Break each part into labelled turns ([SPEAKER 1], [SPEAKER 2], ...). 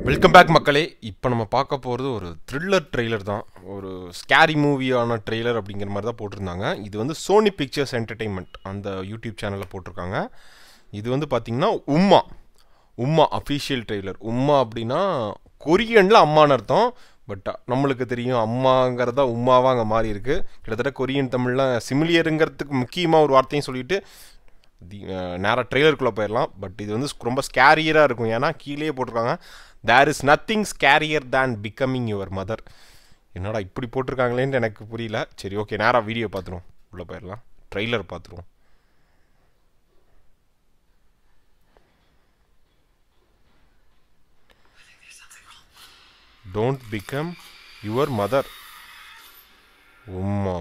[SPEAKER 1] Welcome back மக்களே இப்போ நம்ம பார்க்க போகிறது ஒரு த்ரில்லர் ட்ரெய்லர் தான் ஒரு ஸ்கேரி மூவியான ட்ரெய்லர் அப்படிங்கிற மாதிரி தான் போட்டிருந்தாங்க இது வந்து சோனி பிக்சர்ஸ் என்டர்டெயின்மெண்ட் அந்த யூடியூப் சேனலில் போட்டிருக்காங்க இது வந்து பார்த்திங்கன்னா உம்மா உம்மா அஃபீஷியல் ட்ரெய்லர் உம்மா அப்படின்னா கொரியனில் அம்மான்னு அர்த்தம் பட் நம்மளுக்கு தெரியும் அம்மாங்கிறதா உம்மாவா அங்கே மாறி இருக்கு கிட்டத்தட்ட கொரியன் தமிழில் சிமிலியருங்கிறதுக்கு முக்கியமாக ஒரு வார்த்தையும் சொல்லிட்டு நேராக ட்ரெய்லருக்குள்ளே போயிடலாம் பட் இது வந்து ரொம்ப ஸ்கேரியராக இருக்கும் ஏன்னா கீழே போட்டிருக்காங்க there is nothing scarier than becoming your mother என்னடா இப்படி போட்டிருக்காங்களேன்னு எனக்கு புரியல சரி ஓகே நேராக வீடியோ பார்த்துருவோம் உள்ளே போயிடலாம் ட்ரெய்லர் பார்த்துருவோம் டோன்ட் பிகம் யுவர் மதர் உம்மா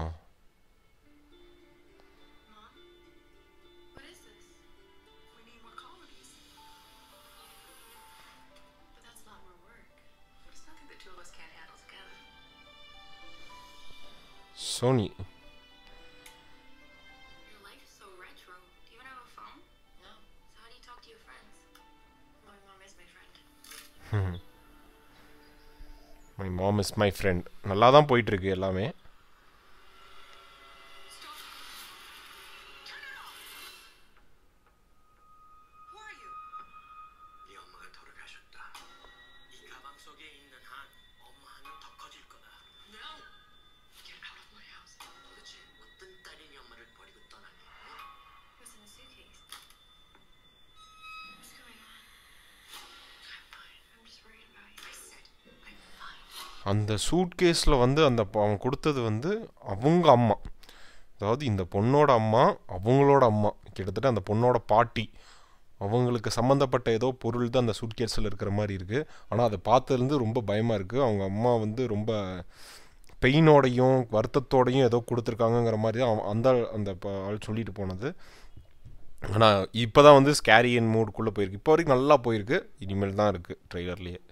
[SPEAKER 2] What is this? We need more colonies. But that's not more work. It's nothing the two of us can't handle together.
[SPEAKER 1] Sony
[SPEAKER 2] Your life is so retro. Do you even have a phone? No. So how do you talk to your friends? My mom is my friend.
[SPEAKER 1] My mom is my friend நல்லா தான் போயிட்டுருக்கு எல்லாமே
[SPEAKER 2] Stop. Turn it off. Who are you?
[SPEAKER 3] 네 엄마가 돌아가셨다. 이 가방 속에 있는 한 엄마 하면 더 커질 거다.
[SPEAKER 2] No. Get out of my house.
[SPEAKER 3] 도대체 어떤 딸이 네 엄마를 버리고 떠나니?
[SPEAKER 2] What's in the suitcase? What's going on? I'm fine. I'm just worried about you. I said I'm fine.
[SPEAKER 1] அந்த சூட்கேஸில் வந்து அந்த ப- அவன் கொடுத்தது வந்து அவங்க அம்மா அதாவது இந்த பொண்ணோட அம்மா அவங்களோட அம்மா கிட்டத்தட்ட அந்த பொண்ணோட பாட்டி அவங்களுக்கு சம்மந்தப்பட்ட ஏதோ பொருள் தான் அந்த சூட்கேஸில் இருக்கிற மாதிரி இருக்குது ஆனால் அதை பார்த்ததுலேருந்து ரொம்ப பயமாக இருக்குது அவங்க அம்மா வந்து ரொம்ப பெயினோடையும் வருத்தத்தோடையும் ஏதோ கொடுத்துருக்காங்கங்கிற மாதிரி தான் அவன் அந்த அந்த ப- ஆள் சொல்லிட்டு போனது ஆனால் இப்போ தான் வந்து ஸ்கேரியன் மூடுக்குள்ளே போயிருக்கு இப்போ வரைக்கும் நல்லா போயிருக்கு இனிமேல் தான் இருக்குது ட்ரெய்லர்லேயே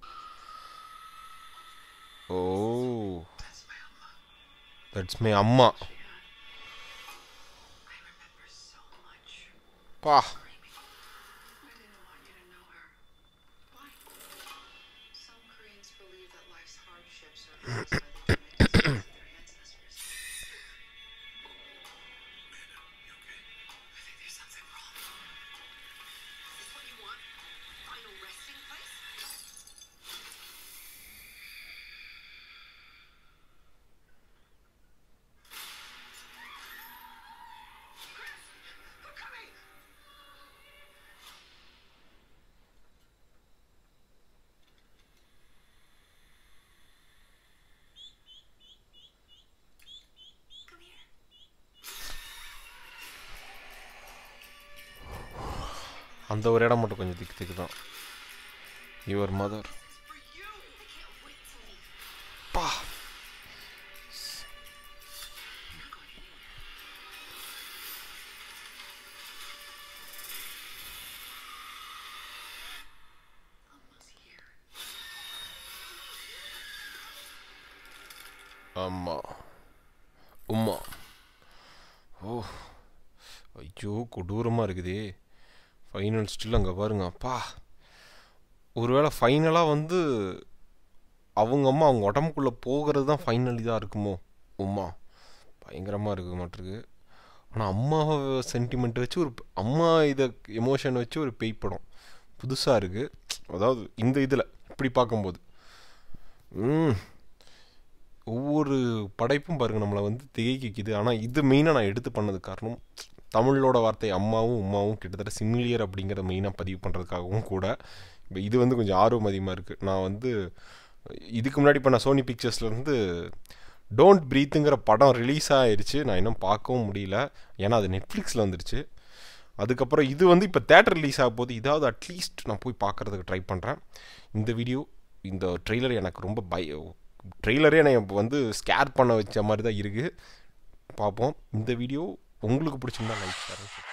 [SPEAKER 1] ஓ தட்ஸ் மை அம்மா
[SPEAKER 2] I remember so much.
[SPEAKER 1] பா
[SPEAKER 2] I didn't want you to know her. Why? Some Koreans believe that life's hardships are caused by the genetic of their ancestors. I think there's something wrong. Is this what you want? Final resting place? Chris! I'm coming! Come here.
[SPEAKER 1] அந்த ஒரு இடம் மட்டும் கொஞ்சம் திக்கு திக்கு தான் your mother
[SPEAKER 2] This is for you. I can't wait to leave.
[SPEAKER 1] பா
[SPEAKER 2] You're not going anywhere. Almost here.
[SPEAKER 1] அம்மா உம்மா ஓ ஐயோ கொடூரமாக இருக்குதே ஃபைனல் ஸ்டில் அங்கே பாருங்க அப்பா ஒருவேளை ஃபைனலாக வந்து அவங்க அம்மா அவங்க உடம்புக்குள்ளே போகிறது தான் ஃபைனல் இதாக இருக்குமோ உம்மா பயங்கரமாக இருக்கு மாட்டிருக்கு ஆனால் அம்மாவை சென்டிமெண்ட் வச்சு ஒரு அம்மா இதை எமோஷன் வச்சு ஒரு பேய் படம் புதுசாக இருக்குது அதாவது இந்த இதில் இப்படி பார்க்கும்போது ம் ஒவ்வொரு படைப்பும் பாருங்க நம்மளை வந்து திகைக்குது ஆனால் இது மெயினாக நான் எடுத்து பண்ணது காரணம் தமிழோட வார்த்தை அம்மாவும் உம்மாவும் கிட்டத்தட்ட சிமிலியர் அப்படிங்கிறத மெயினாக பதிவு பண்ணுறதுக்காகவும் கூட இப்போ இது வந்து கொஞ்சம் ஆர்வம் அதிகமாக இருக்குது நான் வந்து இதுக்கு முன்னாடி இப்போ நான் சோனி பிக்சர்ஸ்லேருந்து டோன்ட் ப்ரீத்துங்கிற படம் ரிலீஸ் ஆயிருச்சு நான் இன்னும் பார்க்கவும் முடியல ஏன்னா அது நெட்ஃப்ளிக்ஸில் வந்துருச்சு அதுக்கப்புறம் இது வந்து இப்போ தேட்டர் ரிலீஸ் ஆக போது இதாவது அட்லீஸ்ட் நான் போய் பார்க்குறதுக்கு ட்ரை பண்ணுறேன் இந்த வீடியோ இந்த ட்ரெய்லர் எனக்கு ரொம்ப பய ட்ரெய்லரே என்னை வந்து ஸ்கேர் பண்ண வச்ச மாதிரி தான் இருக்குது பார்ப்போம் இந்த வீடியோ உங்களுக்கு பிடிச்சிருந்தா லைக் பண்ணுங்க